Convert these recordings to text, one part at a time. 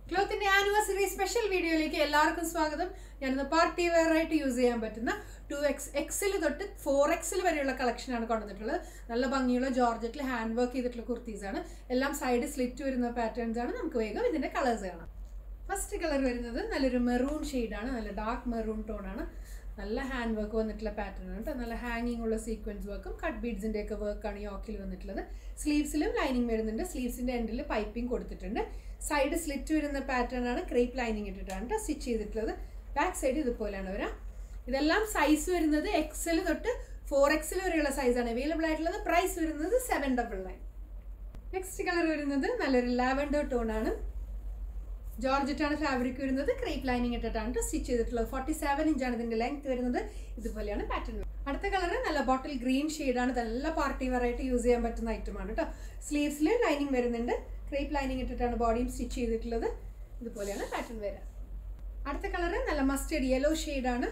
ക്ലോത്തിന്റെ anniversary special വീഡിയോയിലേക്ക് എല്ലാവർക്കും സ്വാഗതം ഞാനിന്ന് പാർട്ടി വെയർ ആയിട്ട് യൂസ് ചെയ്യാൻ പറ്റുന്ന ടു എക്സ് എക്സിൽ തൊട്ട് ഫോർ എക്സിൽ വരെയുള്ള കളക്ഷനാണ് കൊണ്ടുവന്നിട്ടുള്ളത് നല്ല ഭംഗിയുള്ള ജോർജറ്റിൽ ഹാൻഡ് വർക്ക് ചെയ്തിട്ടുള്ള കുർത്തീസ് ആണ് എല്ലാം സൈഡ് സ്ലിറ്റ് വരുന്ന പാറ്റേൺസ് ആണ് നമുക്ക് വേഗം ഇതിന്റെ കളേഴ്സ് കാണാം ഫസ്റ്റ് കളർ വരുന്നത് നല്ലൊരു മെറൂൺ ആണ് നല്ല ഡാർക്ക് മെറൂൺ ടോൺ ആണ് നല്ല ഹാൻഡ് വർക്ക് വന്നിട്ടുള്ള പാറ്റേൺ ആണ് കേട്ടോ നല്ല ഹാങ്ങിങ് ഉള്ള സീക്വൻസ് വർക്കും കട്ട് ബീഡ്സിൻ്റെ ഒക്കെ വർക്കാണ് യോക്കിൽ വന്നിട്ടുള്ളത് സ്ലീവ്സിലും ലൈനിങ് വരുന്നുണ്ട് സ്ലീവ്സിൻ്റെ എൻഡിൽ പൈപ്പിംഗ് കൊടുത്തിട്ടുണ്ട് സൈഡ് സ്ലിറ്റ് വരുന്ന പാറ്റേൺ ആണ് ക്രേപ്പ് ലൈനിങ് ഇട്ടിട്ടാണ് കേട്ടോ സ്റ്റിച്ച് ചെയ്തിട്ടുള്ളത് ബാക്ക് സൈഡ് ഇതുപോലെയാണ് വരാം ഇതെല്ലാം സൈസ് വരുന്നത് എക്സൽ തൊട്ട് ഫോർ എക്സൽ വരെയുള്ള സൈസാണ് അവൈലബിൾ ആയിട്ടുള്ളത് പ്രൈസ് വരുന്നത് seven double nine next colour വരുന്നത് നല്ലൊരു ലാവൻഡർ ടോൺ ആണ് ജോർജറ്റ് ആണ് ഫാബ്രിക് വരുന്നത് ക്രേപ്പ് ലൈനിങ് ഇട്ടിട്ടാണ് സ്റ്റിച്ച് ചെയ്തിട്ടുള്ളത് ഫോർട്ടി സെവൻ ഇഞ്ചാണ് ഇതിന്റെ ലെങ്ത് വരുന്നത് ഇതുപോലെയാണ് പാറ്റേൺ അടുത്ത കളർ നല്ല ബോട്ടിൽ ഗ്രീൻ ആണ് നല്ല പാർട്ടി വെറൈറ്റി യൂസ് ചെയ്യാൻ പറ്റുന്ന ഐറ്റമാണ് കേട്ടോ സ്ലീവ്സിൽ ലൈനിങ് വരുന്നുണ്ട് ക്രേപ്പ് ലൈനിങ് ഇട്ടിട്ടാണ് ബോഡിയും സ്റ്റിച്ച് ചെയ്തിട്ടുള്ളത് ഇതുപോലെയാണ് പാറ്റേൺ വരിക അടുത്ത കളർ നല്ല മസ്റ്റേഡ് യെല്ലോ ആണ്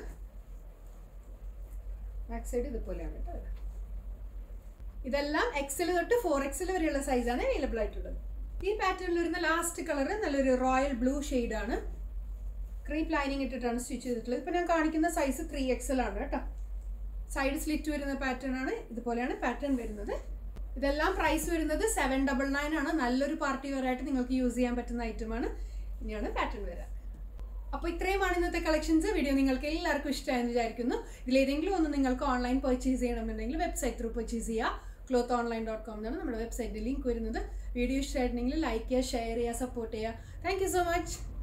ബാക്ക് സൈഡ് ഇതുപോലെയാണ് കേട്ടോ വരിക. ഇതെല്ലാം എക്സൽ തൊട്ട് ഫോർ എക്സൽ വരെയുള്ള സൈസാണ് അവൈലബിൾ ആയിട്ടുള്ളത് ഈ പാറ്റേണിൽ വരുന്ന ലാസ്റ്റ് കളർ നല്ലൊരു റോയൽ ബ്ലൂ ആണ് ക്രീപ്പ് ലൈനിങ് ഇട്ടിട്ടാണ് സ്റ്റിച്ച് ചെയ്തിട്ടുള്ളത് ഇപ്പം ഞാൻ കാണിക്കുന്ന സൈസ് ത്രീ എക്സൽ ആണ് കേട്ടോ സൈഡ് സ്ലിറ്റ് വരുന്ന പാറ്റേൺ ആണ് ഇതുപോലെയാണ് പാറ്റേൺ വരുന്നത് ഇതെല്ലാം പ്രൈസ് വരുന്നത് സെവൻ ഡബിൾ നയൻ ആണ് നല്ലൊരു പാർട്ടി വെയർ ആയിട്ട് നിങ്ങൾക്ക് യൂസ് ചെയ്യാൻ പറ്റുന്ന ഐറ്റമാണ് ഇനിയാണ് പാറ്റേൺ വരിക അപ്പോൾ ഇത്രയുമാണ് ഇന്നത്തെ കളക്ഷൻസ് വീഡിയോ നിങ്ങൾക്ക് എല്ലാവർക്കും ഇഷ്ടമായെന്ന് വിചാരിക്കുന്നു ഇതിലേതെങ്കിലും ഒന്ന് നിങ്ങൾക്ക് ഓൺലൈൻ പർച്ചേസ് ചെയ്യണമെന്നുണ്ടെങ്കിൽ വെബ്സൈറ്റ് ത്രൂ പർച്ചേസ് ചെയ്യുക ക്ലോത്ത് ഓൺലൈൻ ഡോട്ട് കോം എന്നാണ് നമ്മുടെ വെബ്സൈറ്റിൽ ലിങ്ക് വരുന്നത് വീഡിയോ ഇഷ്ടമായിട്ടുണ്ടെങ്കിൽ ലൈക്ക് ചെയ്യുക ഷെയർ ചെയ്യുക സപ്പോർട്ട് ചെയ്യുക താങ്ക് യു സോ മച്ച്